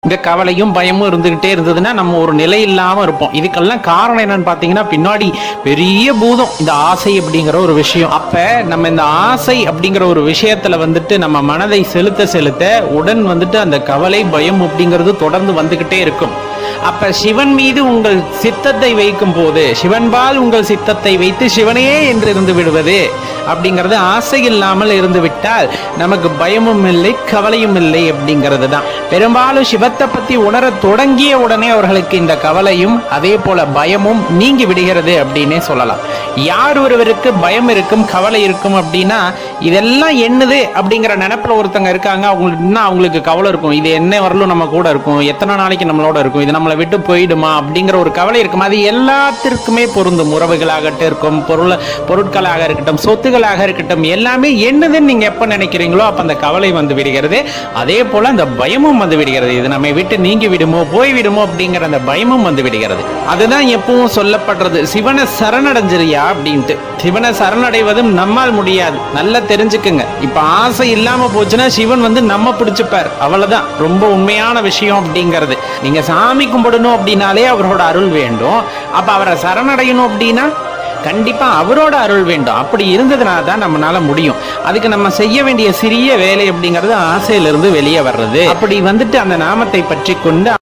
இந்த கவலையும் பயமும் இருந்துகிட்டே இருந்ததுன்னா நம்ம ஒரு நிலை இல்லாம இருப்போம் இதுக்கெல்லாம் காரணம் என்னன்னு பாத்தீங்கன்னா பின்னாடி பெரிய பூதம் இந்த ஆசை அப்படிங்கிற ஒரு விஷயம் அப்ப நம்ம இந்த ஆசை அப்படிங்கிற ஒரு விஷயத்துல வந்துட்டு நம்ம மனதை செலுத்த செலுத்த உடன் வந்துட்டு அந்த கவலை பயம் அப்படிங்கிறது தொடர்ந்து வந்துகிட்டே இருக்கும் அப்ப சிவன் மீது உங்கள் சித்தத்தை வைக்கும் போது சிவன்பால் உங்கள் சித்தத்தை வைத்து சிவனையே என்று இருந்து விடுவது அப்படிங்கிறது ஆசை இல்லாமல் இருந்து விட்டால் நமக்கு பயமும் இல்லை கவலையும் இல்லை அப்படிங்கிறது தான் பெரும்பாலும் சிவத்தை பத்தி உணர தொடங்கிய உடனே அவர்களுக்கு இந்த கவலையும் அதே போல பயமும் நீங்கி விடுகிறது அப்படின்னே சொல்லலாம் யார் ஒருவருக்கு பயம் இருக்கும் கவலை இருக்கும் அப்படின்னா இதெல்லாம் என்னது அப்படிங்கிற நினைப்புல ஒருத்தங்க இருக்காங்க அவங்களுக்கு இன்னும் அவங்களுக்கு கவலை இருக்கும் இது என்ன வரலும் நம்ம கூட இருக்கும் எத்தனை நாளைக்கு நம்மளோட இருக்கும் இது நம்மளை விட்டு போயிடுமா அப்படிங்கிற ஒரு கவலை இருக்கும் அது எல்லாத்திற்குமே பொருந்தும் உறவுகளாகட்டும் இருக்கும் பொருள் பொருட்களாக இருக்கட்டும் சொத்துகளாக இருக்கட்டும் எல்லாமே என்னதுன்னு நீங்க எப்ப நினைக்கிறீங்களோ அப்ப அந்த கவலை வந்து விடுகிறது அதே போல அந்த பயமும் வந்து விடுகிறது இது நம்மை விட்டு நீங்கி விடுமோ போய் விடுமோ அப்படிங்கிற அந்த பயமும் வந்து விடுகிறது அதுதான் எப்பவும் சொல்லப்படுறது சிவனை சரணடைஞ்சிரியா அப்படின்ட்டு சிவனை சரணடைவதும் நம்மால் முடியாது நல்லா தெரிஞ்சுக்குங்க இப்ப ஆசை இல்லாம போச்சுன்னா சிவன் வந்து நம்ம பிடிச்சுப்பார் அவ்வளவுதான் ரொம்ப உண்மையான விஷயம் அப்படிங்கிறது நீங்க சாமி கும்பிடணும் அப்படின்னாலே அவரோட அருள் வேண்டும் அப்ப அவரை சரணடையணும் அப்படின்னா கண்டிப்பா அவரோட அருள் வேண்டும் அப்படி இருந்ததுனால தான் நம்மளால முடியும் அதுக்கு நம்ம செய்ய வேண்டிய சிறிய வேலை அப்படிங்கிறது ஆசையிலிருந்து வெளியே வர்றது அப்படி வந்துட்டு அந்த நாமத்தை பற்றி கொண்டு